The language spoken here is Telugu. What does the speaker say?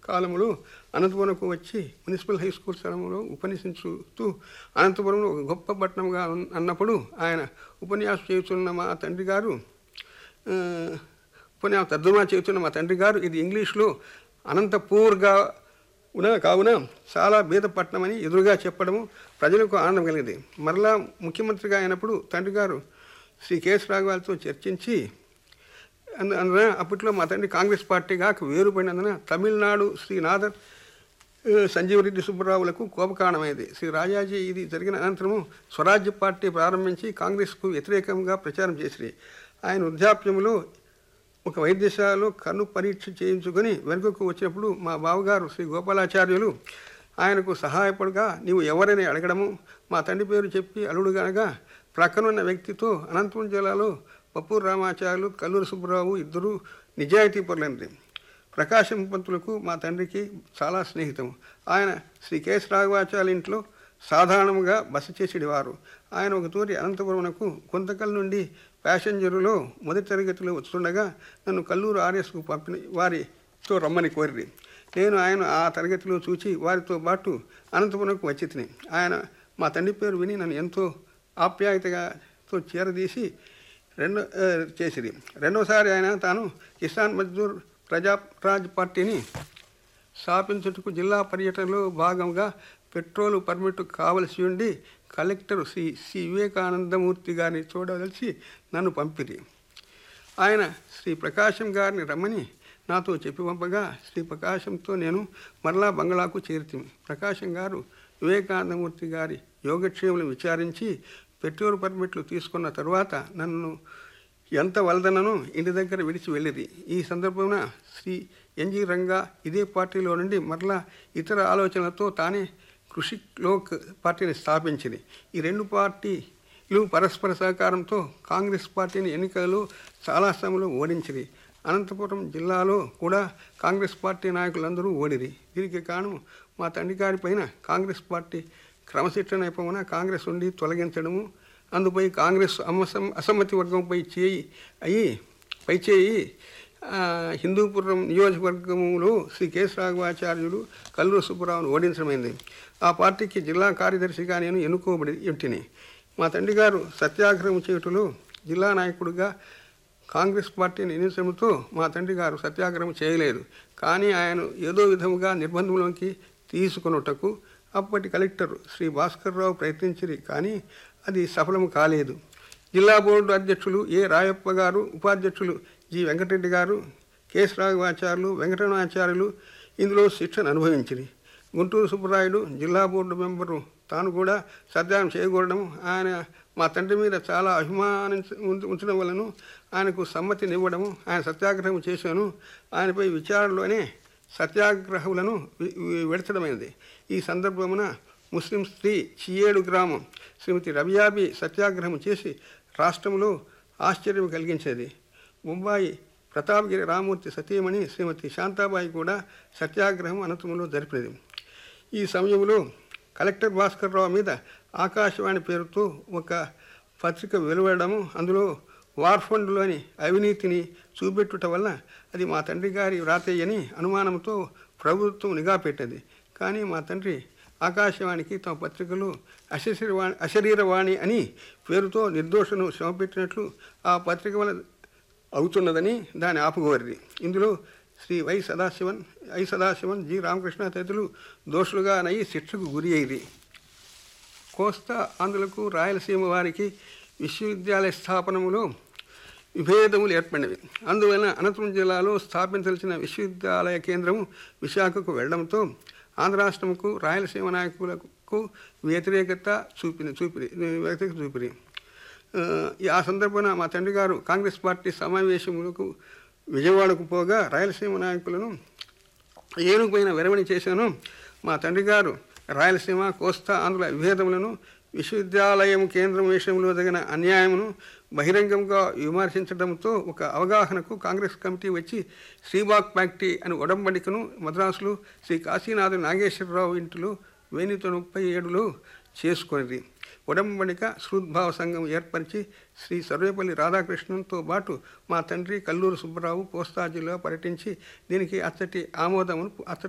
కాలంలో అనంతపురంకు వచ్చి మున్సిపల్ హై స్కూల్ స్థలంలో ఉపన్యసించుతూ అనంతపురంలో ఒక గొప్ప పట్టణంగా ఉన్- అన్నప్పుడు ఆయన ఉపన్యాసం చేస్తున్న మా తండ్రి గారు ఆ, ఉపన్యాసం తర్జుమా చేస్తున్న మా తండ్రి గారు ఇది ఇంగ్లీష్లో అనంతపూర్గా ఉన్న కావున చాలా బీద పట్టణమని ఎదురుగా చెప్పడము ప్రజలకు ఆనందం కలిగింది మరలా ముఖ్యమంత్రిగా అయినప్పుడు తండ్రి గారు శ్రీ కేఎస్ రాఘవాలతో చర్చించి అందు అందున అప్పట్లో మా తండ్రి కాంగ్రెస్ పార్టీ కాక వేరుపడినందున తమిళనాడు శ్రీ నాదర్ ఆ, సంజీవరెడ్డి సుబ్బరావులకు కోపకారణమైంది శ్రీ రాజాజీ ఇది జరిగిన అనంతరము స్వరాజ్య పార్టీ ప్రారంభించి కాంగ్రెస్కు వ్యతిరేకంగా ప్రచారం చేసి ఆయన వృద్ధాప్యంలో ఒక వైద్యశాలలో కన్ను పరీక్ష చేయించుకొని వెనుకకు వచ్చినప్పుడు మా బావగారు శ్రీ గోపాలాచార్యులు ఆయనకు సహాయపడగా నీవు ఎవరని అడగడము మా తండ్రి పేరు చెప్పి అల్లుడు గనక ప్రక్కనున్న వ్యక్తితో అనంతపురం జిల్లాలో పప్పూరు రామాచార్యులు కల్లూరు సుబ్బరావు ఇద్దరు నిజాయితీ పరులంది ప్రకాశం పంతులకు మా తండ్రికి చాలా స్నేహితం ఆయన శ్రీ కేఎస్ రాఘవాచార్య ఇంట్లో సాధారణంగా బస చేసేవారు ఆయన ఒక తూరి అనంతపురంకు కొంతకల్ నుండి ప్యాసింజరులో మొదటి తరగతిలో వస్తుండగా నన్ను కల్లూరు ఆర్ఎస్కు పంపిన వారితో రమ్మని కోరిరి నేను ఆయన ఆ తరగతిలో చూచి వారితో పాటు అనంతపురంకు వచ్చి తిని ఆయన మా తండ్రి పేరు విని నన్ను ఎంతో ఆప్యాయతగా తో చేరదీసి రెండో ఆ, చేసిరి రెండోసారి ఆయన తాను కిసాన్ మజ్దూర్ ప్రజారాజ్ పార్టీని స్థాపించుటకు జిల్లా పర్యటనలో భాగంగా పెట్రోల్ పర్మిట్ కావలసి ఉండి కలెక్టర్ శ్రీ సి వివేకానందమూర్తి గారిని చూడవలసి నన్ను పంపిరి ఆయన శ్రీ ప్రకాశం గారిని రమ్మని నాతో చెప్పి పంపగా శ్రీ ప్రకాశంతో నేను మరలా బంగ్లాకు చేరుతుంది ప్రకాశం గారు వివేకానందమూర్తి గారి యోగక్షేములు విచారించి పెట్రోల్ పర్మిట్లు తీసుకున్న తరువాత నన్ను ఎంత వలదనను ఇంటి దగ్గర విడిచి వెళ్ళింది ఈ సందర్భంన శ్రీ ఎన్జి రంగా ఇదే పార్టీలో నుండి మరలా ఇతర ఆలోచనలతో తానే కృషి లోక్ పార్టీని స్థాపించింది ఈ రెండు పార్టీలు పరస్పర సహకారంతో కాంగ్రెస్ పార్టీని ఎన్నికలలో చాలా సమయంలో ఓడించింది అనంతపురం జిల్లాలో కూడా కాంగ్రెస్ పార్టీ నాయకులందరూ ఓడిరి దీనికి కారణం మా తండ్రి గారి పైన కాంగ్రెస్ పార్టీ క్రమశిక్షణ అయిపోయిన కాంగ్రెస్ నుండి తొలగించడము అందుపై కాంగ్రెస్ అమసం అసమ్మతి వర్గంపై చేయి అయ్యి పై చేయి ఆ, హిందూపురం నియోజకవర్గంలో శ్రీ కేఎస్ రాఘవాచార్యులు కల్లూరు సుబ్బరావును ఓడించడమైంది ఆ పార్టీకి జిల్లా కార్యదర్శిగా నేను ఎన్నుకోబడి ఇంటిని మా తండ్రి గారు సత్యాగ్రహం చేయుటలో జిల్లా నాయకుడిగా కాంగ్రెస్ పార్టీని ఎన్నించడంతో మా తండ్రి గారు సత్యాగ్రహం చేయలేదు కానీ ఆయన ఏదో విధముగా నిర్బంధంలోకి తీసుకొనుటకు అప్పటి కలెక్టర్ శ్రీ భాస్కర్రావు ప్రయత్నించిరి కానీ అది సఫలం కాలేదు జిల్లా బోర్డు అధ్యక్షులు ఏ రాయప్ప గారు ఉపాధ్యక్షులు జి వెంకటరెడ్డి గారు కేఎస్ రాఘవాచార్యులు వెంకటరమణాచార్యులు ఇందులో శిక్షను అనుభవించిరి గుంటూరు సుబ్బరాయుడు జిల్లా బోర్డు మెంబరు తాను కూడా సత్యాగ్రహం చేయకూడడం ఆయన మా తండ్రి మీద చాలా అభిమానించ ఉంచ- ఉంచడం వలన ఆయనకు సమ్మతినివ్వడము ఆయన సత్యాగ్రహం చేశాను ఆయనపై విచారణలోనే సత్యాగ్రహులను వి- వి- విడచడమైనది ఈ సందర్భమున ముస్లిం స్త్రీ చియేడు గ్రామం శ్రీమతి రబియాబి సత్యాగ్రహం చేసి రాష్ట్రంలో ఆశ్చర్యం కలిగించేది ముంబాయి ప్రతాప్గిరి రామూర్తి సతీమణి శ్రీమతి శాంతాబాయి కూడా సత్యాగ్రహం అనంతరంలో జరిపినది ఈ సమయంలో కలెక్టర్ భాస్కర్ రావు మీద ఆకాశవాణి పేరుతో ఒక పత్రిక వెలువడము అందులో వార్ ఫండ్లోని అవినీతిని చూపెట్టుట వల్ల అది మా తండ్రి గారి వ్రాతయ్యని అనుమానంతో ప్రభుత్వం నిఘా పెట్టింది కానీ మా తండ్రి ఆకాశవాణికి తమ పత్రికలో అశరీరవాణి అశరీరవాణి అని పేరుతో నిర్దోషను శ్రమపెట్టినట్లు ఆ పత్రిక వల్ల అవుతున్నదని దాన్ని ఆపుకోవరి ఇందులో Shri Y Sadasivan I Sadasivan G Ramakrishna తదితరులు దోషులుగా నయ్యి శిక్షకు గురి అయ్యి కోస్తా ఆంధ్రులకు రాయలసీమ వారికి విశ్వవిద్యాలయ స్థాపనములో విభేదములు ఏర్పడినవి అందువలన అనంతపురం జిల్లాలో స్థాపించాల్సిన విశ్వవిద్యాలయ కేంద్రము విశాఖకు వెళ్ళడంతో ఆంధ్ర రాష్ట్రముకు రాయలసీమ నాయకులకు వ్యతిరేకత చూపిన చూపిరి వ్యతిరేకత చూపిరి ఆ, ఈ- ఆ సందర్భాన మా తండ్రి గారు కాంగ్రెస్ పార్టీ సమావేశములకు విజయవాడకు పోగా రాయలసీమ నాయకులను ఏనుగుపైన విరమణ చేశాను మా తండ్రి గారు రాయలసీమ కోస్తా ఆంధ్ర విభేదములను విశ్వవిద్యాలయం కేంద్రం విషయంలో తగిన అన్యాయమును బహిరంగంగా విమర్శించడంతో ఒక అవగాహనకు కాంగ్రెస్ కమిటీ వచ్చి శ్రీబాగ్ ఫ్యాక్టరీ అని ఒడంబడికను మద్రాసులో శ్రీ కాశీనాథు నాగేశ్వరరావు ఇంటిలో వెయ్యి ముప్పై ఏడులో చేసుకున్నది ఉడంబడిక సృద్భావ సంఘం ఏర్పరిచి శ్రీ సర్వేపల్లి రాధాకృష్ణన్తో పాటు మా తండ్రి కల్లూరు సుబ్బరావు పోస్తా జిల్లా పర్యటించి దీనికి అచ్చటి ఆమోదమును అచ్చ